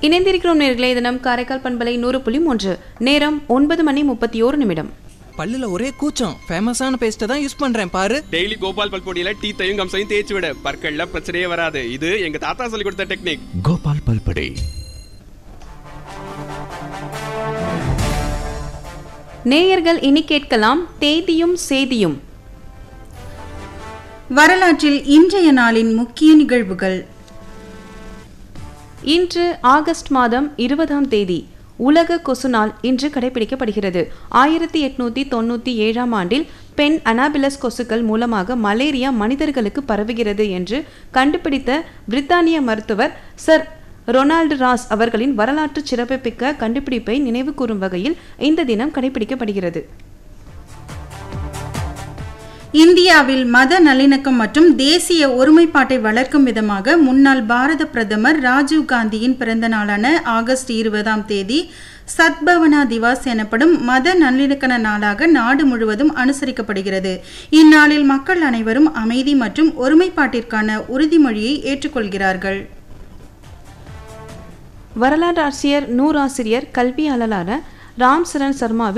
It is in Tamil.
இணைந்திருக்கிறோம் நேர்களே தினம் காரைக்கால் பண்பலை நூறு புள்ளி மூன்று நேரம் ஒன்பது மணி முப்பத்தி ஓரு நிமிடம் பல்லுல ஒரே கூச்சம் ஃபேமஸான பேஸ்ட்டை தான் யூஸ் பண்றேன் பாரு டெய்லி கோபால் பல்பொடியில டீத்தையும் கம்சையும் தேய்ச்சி விட பற்கள்ல பிரச்சனையே வராது இது எங்க தாத்தா சொல்லி கொடுத்த டெக்னிக் கோபால் பல்படே நேயர்கள் இனி கேட்கலாம் தேதியும் சேதியும் வரலாற்றில் இன்றைய நாளின் முக்கிய நிகழ்வுகள் இன்று ஆகஸ்ட் மாதம் இருபதாம் தேதி உலக கொசு நாள் இன்று கடைபிடிக்கப்படுகிறது ஆயிரத்தி எட்நூத்தி தொண்ணூத்தி ஏழாம் ஆண்டில் பெண் அனாபிலஸ் கொசுக்கள் மூலமாக மலேரியா மனிதர்களுக்கு பரவுகிறது என்று கண்டுபிடித்த பிரித்தானிய மருத்துவர் சர் ரொனால்டு ராஸ் அவர்களின் வரலாற்று சிறப்புமிக்க கண்டுபிடிப்பை நினைவு கூறும் வகையில் இந்த தினம் கடைபிடிக்கப்படுகிறது இந்தியாவில் மத நல்லிணக்கம் மற்றும் தேசிய ஒருமைப்பாட்டை வளர்க்கும் விதமாக முன்னாள் பாரத பிரதமர் ராஜீவ் காந்தியின் பிறந்த நாளான ஆகஸ்ட் இருபதாம் தேதி சத்பவனா திவாஸ் எனப்படும் மத நல்லிணக்க நாளாக நாடு முழுவதும் அனுசரிக்கப்படுகிறது இந்நாளில் மக்கள் அனைவரும் அமைதி மற்றும் ஒருமைப்பாட்டிற்கான உறுதிமொழியை ஏற்றுக்கொள்கிறார்கள் வரலாற்றாசிரியர் நூறாசிரியர் கல்வியாளரான ராம் சரண் சர்மாவின்